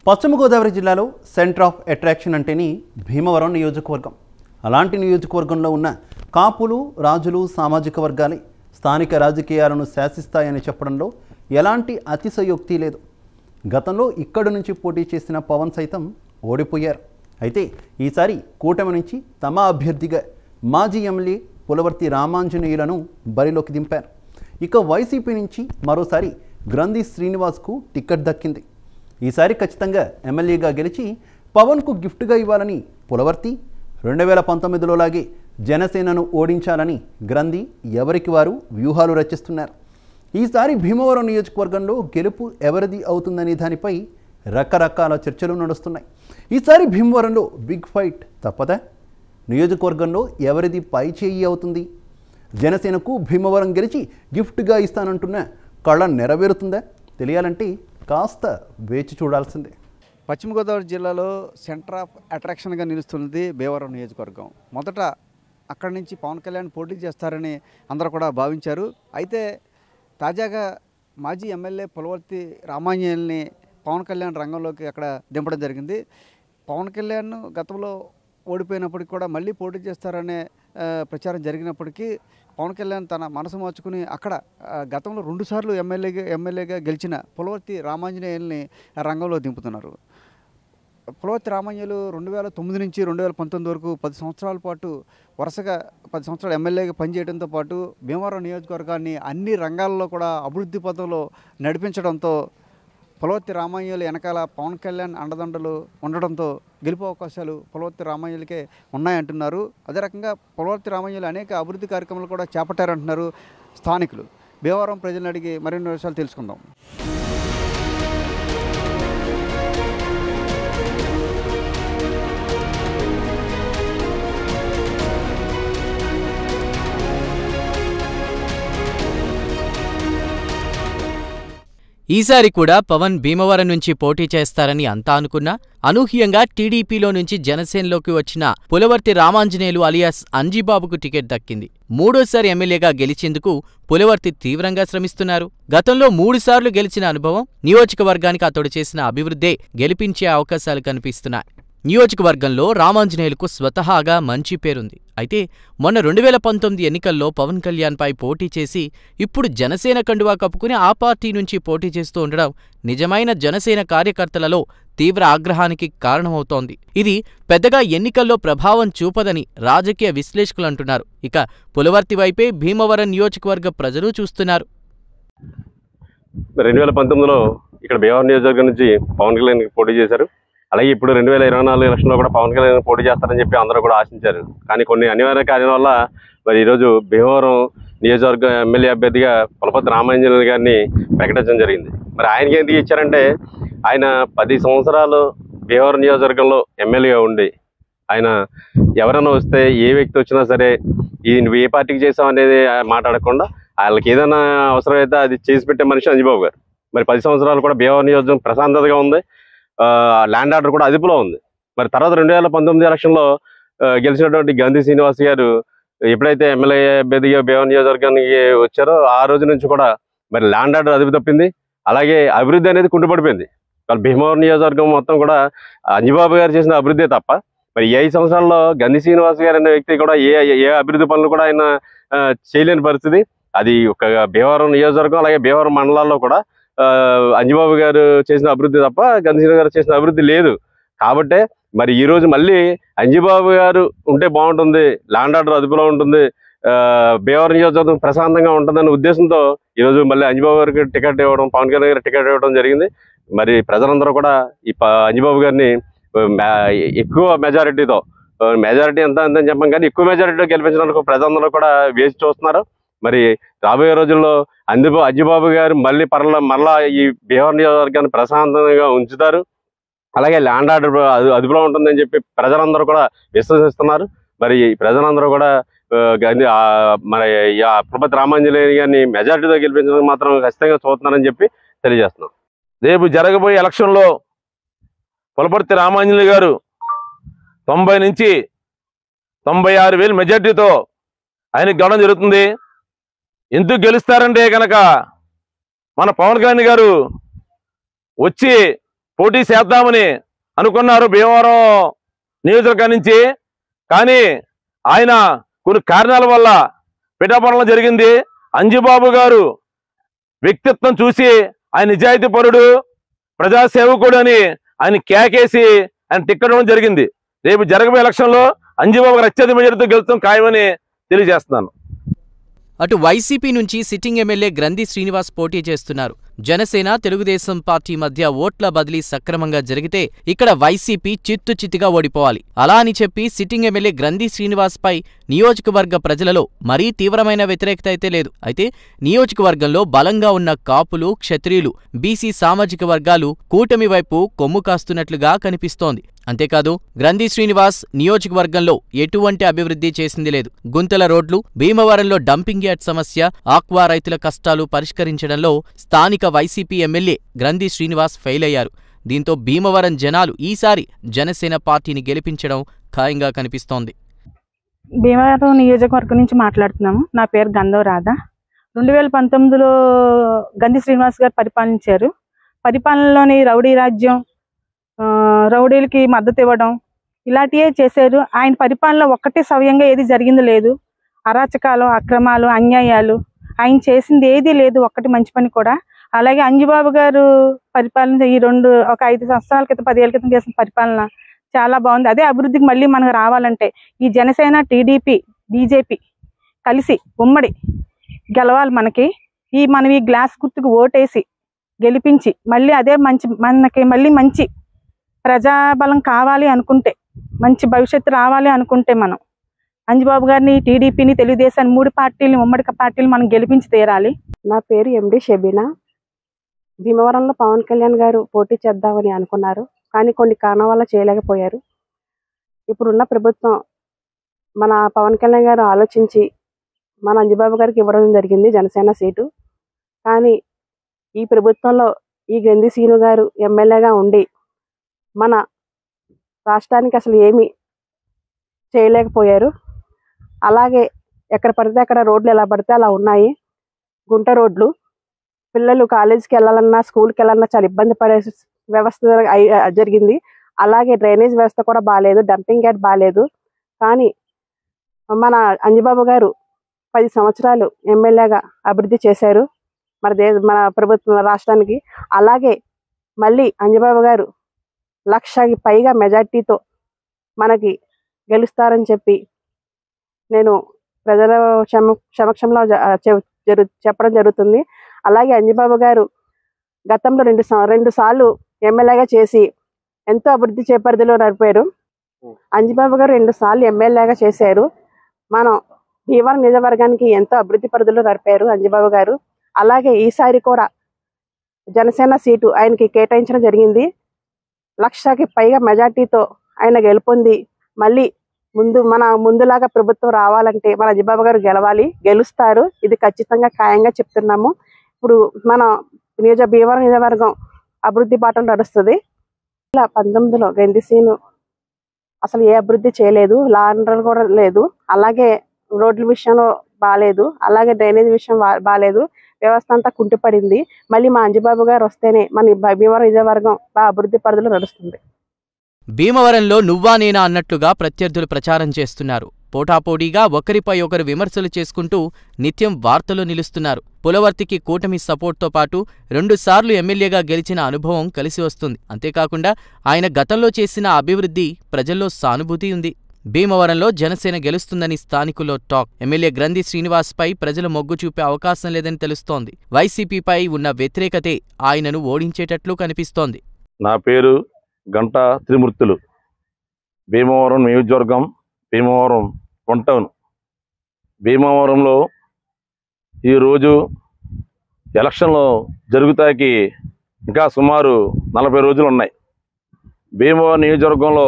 పశ్చిమ గోదావరి జిల్లాలో centre of attraction అంటేనే భీమవరం నియోజకవర్గం అలాంటి నియోజకవర్గంలో ఉన్న కాపులు రాజులు సామాజిక వర్గాలే స్థానిక రాజకీయాలను శాసిస్తాయని చెప్పడంలో ఎలాంటి అతిశయోక్తి లేదు గతంలో ఇక్కడి నుంచి పోటీ చేసిన పవన్ సైతం ఓడిపోయారు అయితే ఈసారి కూటమి నుంచి తమ అభ్యర్థిగా మాజీ ఎమ్మెల్యే పులవర్తి రామాంజనేయులను బరిలోకి దింపారు ఇక వైసీపీ నుంచి మరోసారి గ్రంథి శ్రీనివాస్కు టికెట్ దక్కింది ఈసారి ఖచ్చితంగా ఎమ్మెల్యేగా గెలిచి పవన్కు గిఫ్ట్గా ఇవ్వాలని పులవర్తి రెండు వేల పంతొమ్మిదిలో లాగే జనసేనను ఓడించాలని గ్రంథి ఎవరికి వారు వ్యూహాలు రచిస్తున్నారు ఈసారి భీమవరం నియోజకవర్గంలో గెలుపు ఎవరిది అవుతుందనే దానిపై రకరకాల చర్చలు నడుస్తున్నాయి ఈసారి భీమవరంలో బిగ్ ఫైట్ తప్పదా నియోజకవర్గంలో ఎవరిది పై చేయి అవుతుంది జనసేనకు భీమవరం గెలిచి గిఫ్ట్గా ఇస్తానంటున్న కళ నెరవేరుతుందా తెలియాలంటే కాస్త వేచి చూడాల్సిందే పశ్చిమ గోదావరి జిల్లాలో సెంటర్ ఆఫ్ అట్రాక్షన్గా నిలుస్తున్నది భీమవరం నియోజకవర్గం మొదట అక్కడి నుంచి పవన్ కళ్యాణ్ పోటీ చేస్తారని అందరూ కూడా భావించారు అయితే తాజాగా మాజీ ఎమ్మెల్యే పులవర్తి రామాంజనేయుల్ని పవన్ కళ్యాణ్ రంగంలోకి అక్కడ దింపడం జరిగింది పవన్ కళ్యాణ్ గతంలో ఓడిపోయినప్పటికీ కూడా మళ్ళీ పోటీ చేస్తారనే ఆ, ప్రచారం జరిగినప్పటికీ పవన్ కళ్యాణ్ తన మనసు మార్చుకుని అక్కడ ఆ, గతంలో రెండుసార్లు ఎమ్మెల్యేగా ఎమ్మెల్యేగా గెలిచిన పులవర్తి రామాంజనేయుల్ని రంగంలో దింపుతున్నారు పులవర్తి రామయ్యలు రెండు వేల తొమ్మిది నుంచి రెండు వేల పంతొమ్మిది వరకు పది సంవత్సరాల పాటు వరుసగా పది సంవత్సరాలు ఎమ్మెల్యేగా పనిచేయడంతో పాటు భీమవరం నియోజకవర్గాన్ని అన్ని రంగాల్లో కూడా అభివృద్ధి పథంలో నడిపించడంతో పులవర్తి రామయ్యలు వెనకాల పవన్ కళ్యాణ్ అండదండలు ఉండడంతో గెలుపు అవకాశాలు పులవర్తి రామయ్యలకే ఉన్నాయంటున్నారు అదే రకంగా పులవర్తి రామయ్యలు అనేక అభివృద్ధి కార్యక్రమాలు కూడా చేపట్టారంటున్నారు స్థానికులు భీమవరం ప్రజలను అడిగి మరిన్ని విషయాలు తెలుసుకుందాం ఈసారి కూడా పవన్ భీమవరం నుంచి పోటీ చేస్తారని అంతా అనుకున్నా అనూహ్యంగా టీడీపీలో నుంచి జనసేనలోకి వచ్చిన పులవర్తి రామాంజనేయులు అలియాస్ అంజీబాబుకు టికెట్ దక్కింది మూడోసారి ఎమ్మెల్యేగా గెలిచేందుకు పులవర్తి తీవ్రంగా శ్రమిస్తున్నారు గతంలో మూడుసార్లు గెలిచిన అనుభవం నియోజకవర్గానికి అతడు చేసిన అభివృద్ధే గెలిపించే అవకాశాలు కనిపిస్తున్నాయి నియోజకవర్గంలో రామాంజనేయులకు స్వతహాగా మంచి పేరుంది అయితే మొన్న రెండు వేల పంతొమ్మిది ఎన్నికల్లో పవన్ కళ్యాణ్పై పోటీ చేసి ఇప్పుడు జనసేన కండువా కప్పుకుని ఆ పార్టీ నుంచి పోటీ చేస్తూ ఉండడం నిజమైన జనసేన కార్యకర్తలలో తీవ్ర ఆగ్రహానికి కారణమవుతోంది ఇది పెద్దగా ఎన్నికల్లో ప్రభావం చూపదని రాజకీయ విశ్లేషకులు అంటున్నారు ఇక పులవర్తి వైపే భీమవరం నియోజకవర్గ ప్రజలు చూస్తున్నారు రెండు వేల పంతొమ్మిదిలో ఇక్కడ భీమవరం నియోజకవర్గం నుంచి పవన్ కళ్యాణ్ పోటీ చేశారు అలాగే ఇప్పుడు రెండు వేల ఇరవై నాలుగు ఎలక్షన్లో కూడా పవన్ కళ్యాణ్ పోటీ చేస్తారని చెప్పి అందరూ కూడా ఆశించారు కానీ కొన్ని అనివార్య కార్యం వల్ల మరి ఈరోజు భీమవరం నియోజకవర్గ ఎమ్మెల్యే అభ్యర్థిగా పులపతి రామాంజనేయులు గారిని ప్రకటించడం జరిగింది మరి ఆయనకి ఎందుకు ఇచ్చారంటే ఆయన పది సంవత్సరాలు భీమవరం నియోజకవర్గంలో ఎమ్మెల్యేగా ఉండి ఆయన ఎవరైనా వస్తే ఏ వ్యక్తి వచ్చినా సరే ఈ నువ్వు ఏ పార్టీకి చేసావు అనేది మాట్లాడకుండా వాళ్ళకి ఏదైనా అవసరమైతే అది చేసి పెట్టే మనిషి అంజబాబు గారు మరి పది సంవత్సరాలు కూడా భీమవరం నియోజకవర్గం ప్రశాంతతగా ఉంది ఆ, ల్యాండ్ ఆర్డర్ కూడా అదుపులో ఉంది మరి తర్వాత రెండు వేల పంతొమ్మిది ఎలక్షన్లో ఆ, గెలిచినటువంటి గాంధీ శ్రీనివాస్ గారు ఎప్పుడైతే ఎమ్మెల్యే అభ్యర్థిగా భీమవరం నియోజకవర్గానికి వచ్చారో ఆ రోజు నుంచి కూడా మరి ల్యాండ్ ఆర్డర్ అదుపు తప్పింది అలాగే అభివృద్ధి అనేది కుంటుపడిపోయింది వాళ్ళు భీమవరం నియోజకవర్గం మొత్తం కూడా అంజబాబు గారు చేసిన అభివృద్ధి తప్ప మరి ఈ ఐదు సంవత్సరాల్లో గంధి శ్రీనివాస్ గారు అనే వ్యక్తి కూడా ఏ ఏ అభివృద్ధి పనులు కూడా ఆయన ఆ, చేయలేని పరిస్థితి అది ఒక భీమవరం నియోజకవర్గం అలాగే భీమవరం మండలాల్లో కూడా ఆ, అంజబాబు గారు చేసిన అభివృద్ధి తప్ప గంధి శ్రీనివాస్ గారు చేసిన అభివృద్ధి లేదు కాబట్టే మరి ఈ రోజు మళ్ళీ అంజబాబు గారు ఉంటే బాగుంటుంది ల్యాండ్ ఆర్డర్ అదుపులో ఉంటుంది ఆ, భీమవరం నియోజకవర్గం ప్రశాంతంగా ఉంటుందనే ఉద్దేశంతో ఈ రోజు మళ్ళీ అంజబాబు గారికి టికెట్ ఇవ్వడం పవన్ కళ్యాణ్ గారికి టికెట్ ఇవ్వడం జరిగింది మరి ప్రజలందరూ కూడా ఈ ప- అంజబాబు గారిని ఆ, మే- ఎక్కువ మెజారిటీతో మెజారిటీ ఎంత అంతని చెప్పం కానీ ఎక్కువ మెజారిటీతో గెలిపించడానికి ప్రజలందరూ కూడా వేచి చూస్తున్నారు మరి రాబోయే రోజుల్లో అందిబా అజ్జిబాబు గారు మళ్ళీ పర్ల మరలా ఈ భీమవరం నియోజకవర్గాన్ని ప్రశాంతంగా ఉంచుతారు అలాగే ల్యాండ్ ఆర్డర్ అదు- అదుపులో ఉంటుందని చెప్పి ప్రజలందరూ కూడా విశ్వసిస్తున్నారు మరి ఈ ప్రజలందరూ కూడా ఆ, గాంధీ ఆ, మరి ఈ ఆ పులపతి రామాంజనేయ గారిని మెజారిటీతో గెలిపించడానికి మాత్రం ఖచ్చితంగా చూస్తున్నారని చెప్పి తెలియజేస్తున్నాం రేపు జరగబోయే ఎలక్షన్లో పులపర్తి రామాంజలి గారు తొంభై నుంచి తొంభై ఆరు వేలు మెజార్టీతో ఆయనకి గెలవడం జరుగుతుంది ఎందుకు గెలుస్తారంటే కనుక మన పవన్ కళ్యాణ్ గారు వచ్చి పోటీ చేద్దామని అనుకున్నారు భీమవరం నియోజకవర్గం నుంచి కానీ ఆయన కొన్ని కారణాల వల్ల పిఠాపురంలో జరిగింది అంజిబాబు గారు వ్యక్తిత్వం చూసి ఆయన నిజాయితీ పరుడు ప్రజాసేవకుడు అని ఆయన కేకేసి ఆయన టిక్కెట్ ఇవ్వడం జరిగింది రేపు జరగబోయే ఎలక్షన్లో అంజిబాబు గారు అత్యధిక మెజారిటీతో గెలుస్తాం ఖాయమని తెలియజేస్తున్నాను అటు వైసీపీ నుంచి సిట్టింగ్ ఎమ్మెల్యే గ్రంథి శ్రీనివాస్ పోటీ చేస్తున్నారు జనసేన తెలుగుదేశం పార్టీ మధ్య ఓట్ల బదిలీ సక్రమంగా జరిగితే ఇక్కడ వైసీపీ చిత్తు చిత్తుగా ఓడిపోవాలి అలా అని చెప్పి సిట్టింగ్ ఎమ్మెల్యే గ్రంథి శ్రీనివాస్ పై నియోజకవర్గ ప్రజలలో మరీ తీవ్రమైన వ్యతిరేకత అయితే లేదు అయితే నియోజకవర్గంలో బలంగా ఉన్న కాపులు క్షత్రియులు బీసీ సామాజిక వర్గాలు కూటమి వైపు కొమ్ము కాస్తున్నట్లుగా కనిపిస్తోంది అంతేకాదు గ్రంథి శ్రీనివాస్ నియోజకవర్గంలో ఎటువంటి అభివృద్ధి చేసింది లేదు గుంతల రోడ్లు భీమవరంలో డంపింగ్ యార్డ్ సమస్య ఆక్వా రైతుల కష్టాలు పరిష్కరించడంలో స్థానిక వైసీపీ ఎమ్మెల్యే గ్రంథి శ్రీనివాస్ ఫెయిల్ అయ్యారు దీంతో భీమవరం జనాలు ఈసారి జనసేన పార్టీని గెలిపించడం ఖాయంగా కనిపిస్తోంది భీమవరం నియోజకవర్గం నుంచి మాట్లాడుతున్నాము నా పేరు గంధం రాధ రెండు వేల పంతొమ్మిదిలో గంధి శ్రీనివాస్ గారు పరిపాలించారు పరిపాలనలోని రౌడీ రాజ్యం ఆ, రౌడీలకి మద్దతు ఇవ్వడం ఇలాంటివే చేశారు ఆయన పరిపాలన ఒక్కటే సవ్యంగా ఏది జరిగింది లేదు అరాచకాలు అక్రమాలు అన్యాయాలు ఆయన చేసింది ఏదీ లేదు ఒక్కటి మంచి పని కూడా అలాగే అంజుబాబు గారు పరిపాలన ఈ రెండు ఒక ఐదు సంవత్సరాల క్రితం పదేళ్ల క్రితం చేసిన పరిపాలన చాలా బాగుంది అదే అభివృద్ధికి మళ్ళీ మనకు రావాలంటే ఈ జనసేన టీడీపీ బీజేపీ కలిసి ఉమ్మడి గెలవాలి మనకి ఈ మనం ఈ గ్లాస్ గుర్తుకు ఓటేసి గెలిపించి మళ్ళీ అదే మంచి మనకి మళ్ళీ మంచి ప్రజాబలం కావాలి అనుకుంటే మంచి భవిష్యత్తు రావాలి అనుకుంటే మనం అంజబాబు గారిని టీడీపీని తెలుగుదేశాన్ని మూడు పార్టీలని ఉమ్మడి పార్టీలు మనం గెలిపించి తీరాలి నా పేరు ఎండి షబీనా భీమవరంలో పవన్ కళ్యాణ్ గారు పోటీ చేద్దామని అనుకున్నారు కానీ కొన్ని కారణాల వల్ల చేయలేకపోయారు ఇప్పుడున్న ప్రభుత్వం మన పవన్ కళ్యాణ్ గారు ఆలోచించి మన అంజబాబు గారికి ఇవ్వడం జరిగింది జనసేన సీటు కానీ ఈ ప్రభుత్వంలో ఈ గంధి సీను గారు ఎమ్మెల్యేగా ఉండి మన రాష్ట్రానికి అసలు ఏమీ చేయలేకపోయారు అలాగే ఎక్కడ పడితే అక్కడ రోడ్లు ఎలా పడితే అలా ఉన్నాయి గుంట రోడ్లు పిల్లలు కాలేజీకి వెళ్ళాలన్నా స్కూల్కి వెళ్ళాలన్నా చాలా ఇబ్బంది పడే వ్యవస్థ అయి- జరిగింది అలాగే డ్రైనేజ్ వ్యవస్థ కూడా బాగాలేదు డంపింగ్ యార్డ్ బాగాలేదు కానీ మన అంజబాబు గారు పది సంవత్సరాలు ఎమ్మెల్యేగా అభివృద్ధి చేశారు మన దే మన ప్రభుత్వం రాష్ట్రానికి అలాగే మళ్ళీ అంజబాబు గారు లక్షకి పైగా మెజార్టీతో మనకి గెలుస్తారని చెప్పి నేను ప్రజల క్షమ సమక్షంలో జ- చె- జరు చెప్పడం జరుగుతుంది అలాగే అంజిబాబు గారు గతంలో రెండు సం- రెండు సార్లు ఎమ్మెల్యేగా చేసి ఎంతో అభివృద్ధి చేపరిధిలో నడిపారు అంజిబాబు గారు రెండు సార్లు ఎమ్మెల్యేగా చేశారు మనం భీవరం నిజవర్గానికి ఎంతో అభివృద్ధి పరిధిలో నడిపారు అంజిబాబు గారు అలాగే ఈసారి కూడా జనసేన సీటు ఆయనకి కేటాయించడం జరిగింది లక్షకి పైగా మెజార్టీతో ఆయన గెలుపొంది మళ్ళీ ముందు మన ముందులాగా ప్రభుత్వం రావాలంటే మన అజిబాబు గారు గెలవాలి గెలుస్తారు ఇది ఖచ్చితంగా ఖాయంగా చెప్తున్నాము ఇప్పుడు మన నియోజక భీమవరం నియోజకవర్గం అభివృద్ధి బాటలు నడుస్తుంది ఇలా పంతొమ్మిదిలో గంధిసీను అసలు ఏ అభివృద్ధి చేయలేదు లా అండర్ కూడా లేదు అలాగే రోడ్ల విషయంలో బాగాలేదు అలాగే డ్రైనేజ్ విషయం బా- బాగాలేదు వ్యవస్థ అంతా కుంటిపడింది మళ్ళీ మా అంజిబాబు గారు వస్తేనే మన భీమవరం నియోజకవర్గం బాగా అభివృద్ధి పరిధిలో నడుస్తుంది భీమవరంలో నువ్వా నేనా అన్నట్లుగా ప్రత్యర్థులు ప్రచారం చేస్తున్నారు పోటాపోటీగా ఒకరిపై ఒకరు విమర్శలు చేసుకుంటూ నిత్యం వార్తలు నిలుస్తున్నారు పులవర్తికి కూటమి సపోర్ట్తో పాటు రెండుసార్లు ఎమ్మెల్యేగా గెలిచిన అనుభవం కలిసి వస్తుంది అంతేకాకుండా ఆయన గతంలో చేసిన అభివృద్ధి ప్రజల్లో సానుభూతి ఉంది భీమవరంలో జనసేన గెలుస్తుందని స్థానికుల్లో టాక్ ఎమ్మెల్యే గ్రంథి శ్రీనివాస్పై ప్రజలు మొగ్గు చూపే అవకాశం లేదని తెలుస్తోంది వైసీపీపై ఉన్న వ్యతిరేకతే ఆయనను ఓడించేటట్లు కనిపిస్తోంది నా పేరు గంట త్రిమూర్తులు భీమవరం నియోజకవర్గం భీమవరం వన్ టౌన్ భీమవరంలో ఈరోజు ఎలక్షన్లు జరుగుతాకి ఇంకా సుమారు నలభై రోజులు ఉన్నాయి భీమవరం నియోజకవర్గంలో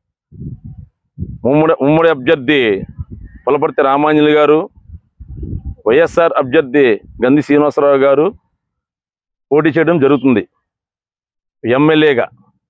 ఉమ్మడి ఉమ్మడి అభ్యర్థి పులపర్తి రామాంజలి గారు వైఎస్ఆర్ అభ్యర్థి గంధి శ్రీనివాసరావు గారు పోటీ చేయడం జరుగుతుంది ఎమ్మెల్యేగా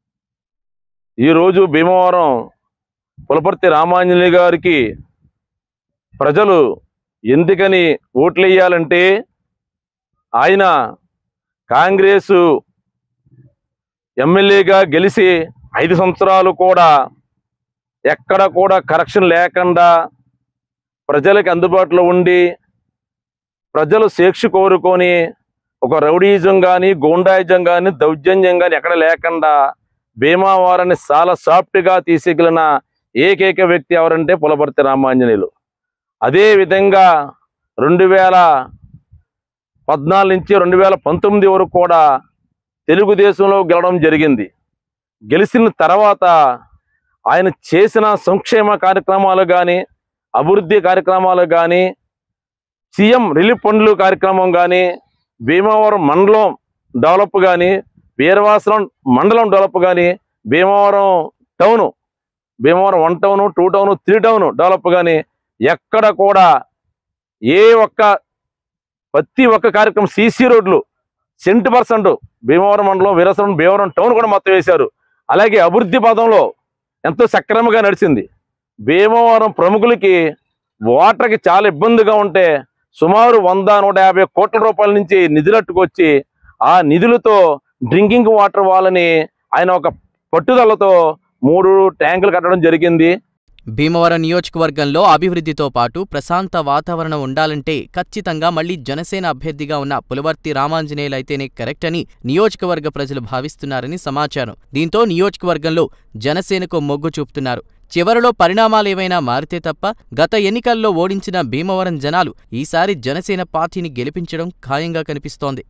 ఈరోజు భీమవరం పులపర్తి రామాంజలి గారికి ప్రజలు ఎందుకని ఓట్లు వేయాలంటే ఆయన కాంగ్రెస్ ఎమ్మెల్యేగా గెలిచి ఐదు సంవత్సరాలు కూడా ఎక్కడ కూడా కరెక్షన్ లేకుండా ప్రజలకు అందుబాటులో ఉండి ప్రజలు శిక్ష కోరుకొని ఒక రౌడీజం కానీ గూండాయిజం కానీ దౌర్జన్యం కానీ ఎక్కడ లేకుండా భీమావారాన్ని చాలా సాఫ్ట్గా తీసేగలిగిన ఏకైక వ్యక్తి ఎవరంటే పులపర్తి రామాంజనేయులు అదే విధంగా రెండు వేల పద్నాలుగు నుంచి రెండు వేల పంతొమ్మిది వరకు కూడా తెలుగుదేశంలో గెలవడం జరిగింది గెలిచిన తర్వాత ఆయన చేసిన సంక్షేమ కార్యక్రమాలు కానీ అభివృద్ధి కార్యక్రమాలు కానీ సీఎం రిలీఫ్ ఫండ్లు కార్యక్రమం కానీ భీమవరం మండలం డెవలప్ కానీ వీరవాసరం మండలం డెవలప్ కానీ Bhimavaram town Bhimavaram one town two town three town develop కానీ ఎక్కడ కూడా ఏ ఒక్క ప్రతి ఒక్క కార్యక్రమం సీసీ రోడ్లు సెంట్ పర్సెంట్ భీమవరం మండలం వీరవరం భీమవరం టౌన్ కూడా మొత్తం వేశారు అలాగే అభివృద్ధి పదంలో ఎంతో సక్రమంగా నడిచింది భీమవరం ప్రముఖులకి వాటర్కి చాలా ఇబ్బందిగా ఉంటే సుమారు వంద నూట యాభై కోట్ల రూపాయల నుంచి నిధులట్టుకొచ్చి ఆ నిధులతో డ్రింకింగ్ వాటర్ వాళ్ళని ఆయన ఒక పట్టుదలతో మూడు ట్యాంకులు కట్టడం జరిగింది భీమవరం నియోజకవర్గంలో అభివృద్ధితో పాటు ప్రశాంత వాతావరణం ఉండాలంటే ఖచ్చితంగా మళ్లీ జనసేన అభ్యర్థిగా ఉన్న పులవర్తి రామాంజనేయులైతేనే కరెక్ట్ అని నియోజకవర్గ ప్రజలు భావిస్తున్నారని సమాచారం దీంతో నియోజకవర్గంలో జనసేనకు మొగ్గు చూపుతున్నారు చివరలో పరిణామాలేవైనా మారితే తప్ప గత ఎన్నికల్లో ఓడించిన భీమవరం జనాలు ఈసారి జనసేన పార్టీని గెలిపించడం ఖాయంగా కనిపిస్తోంది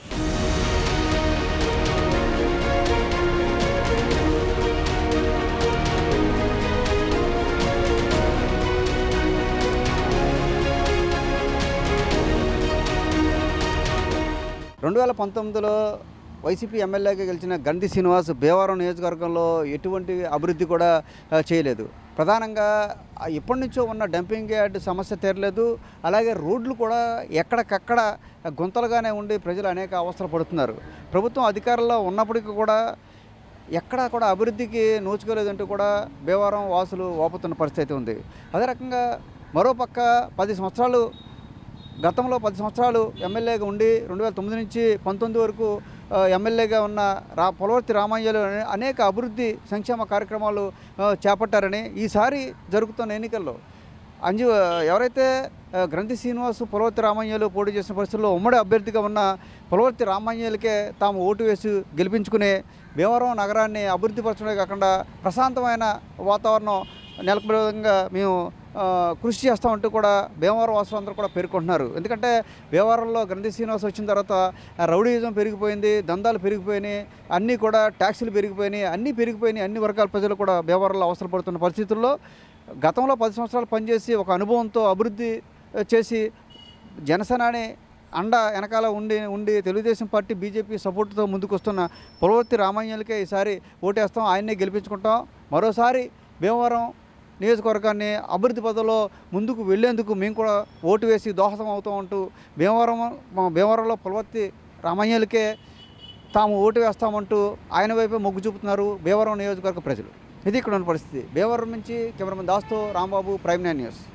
రెండు వేల పంతొమ్మిదిలో వైసీపీ ఎమ్మెల్యేగా గెలిచిన గండి శ్రీనివాస్ భీమవరం నియోజకవర్గంలో ఎటువంటి అభివృద్ధి కూడా ఆ, చేయలేదు ప్రధానంగా ఆ ఎప్పటి నుంచో ఉన్న డంపింగ్ యార్డ్ సమస్య తీరలేదు అలాగే రోడ్లు కూడా ఎక్కడికక్కడ గుంతలుగానే ఉండి ప్రజలు అనేక అవస్థలు పడుతున్నారు ప్రభుత్వం అధికారంలో ఉన్నప్పటికీ కూడా ఎక్కడా కూడా అభివృద్ధికి నోచుకోలేదంటూ కూడా భీమవరం వాసులు ఓపుతున్న పరిస్థితి ఉంది అదే రకంగా మరోపక్క పది సంవత్సరాలు గతంలో పది సంవత్సరాలు ఎమ్మెల్యేగా ఉండి రెండు వేల తొమ్మిది నుంచి పంతొమ్మిది వరకు ఆ, ఎమ్మెల్యేగా ఉన్న రా పొలవర్తి రామయ్యలు అనే- అనేక అభివృద్ధి సంక్షేమ కార్యక్రమాలు ఆ, చేపట్టారని ఈసారి జరుగుతున్న ఎన్నికల్లో అంజు ఎవరైతే ఆ, గ్రంథి శ్రీనివాస్ పొలవర్తి రామయ్యలు పోటీ చేసిన పరిస్థితుల్లో ఉమ్మడి అభ్యర్థిగా ఉన్న పొలవర్తి రామయ్యలకే తాము ఓటు వేసి గెలిపించుకునే భీమవరం నగరాన్ని అభివృద్ధి పరచడమే కాకుండా ప్రశాంతమైన వాతావరణం నెలకొల్పే విధంగా మేము ఆ, కృషి చేస్తామంటూ కూడా భీమవరం వాసులందరూ కూడా పేర్కొంటున్నారు ఎందుకంటే భీమవరంలో గ్రంథి శ్రీనివాస్ వచ్చిన తర్వాత ఆ రౌడీయిజం పెరిగిపోయింది దందాలు పెరిగిపోయినాయి అన్నీ కూడా ట్యాక్సులు పెరిగిపోయినాయి అన్నీ పెరిగిపోయినాయి అన్ని వర్గాల ప్రజలు కూడా భీమవరంలో అవసరపడుతున్న పరిస్థితుల్లో గతంలో పది సంవత్సరాలు పనిచేసి ఒక అనుభవంతో అభివృద్ధి ఆ, చేసి జనసేనాని అండ వెనకాల ఉండి ఉండి తెలుగుదేశం పార్టీ బీజేపీ సపోర్టుతో ముందుకు వస్తున్న పొలవర్తి రామయ్యలకే ఈసారి ఓటేస్తాం ఆయన్నే గెలిపించుకుంటాం మరోసారి భీమవరం నియోజకవర్గాన్ని అభివృద్ధి పదంలో ముందుకు వెళ్లేందుకు మేము కూడా ఓటు వేసి దోహదం అవుతాం అంటూ భీమవరం మా భీమవరంలో పొలవర్తి రామయ్యలకే తాము ఓటు వేస్తామంటూ ఆయన వైపే మొగ్గు చూపుతున్నారు భీమవరం నియోజకవర్గ ప్రజలు ఇది ఇక్కడ ఉన్న పరిస్థితి భీమవరం నుంచి కెమెరామెన్ దాస్తో రాంబాబు ప్రైమ్ నైన్ న్యూస్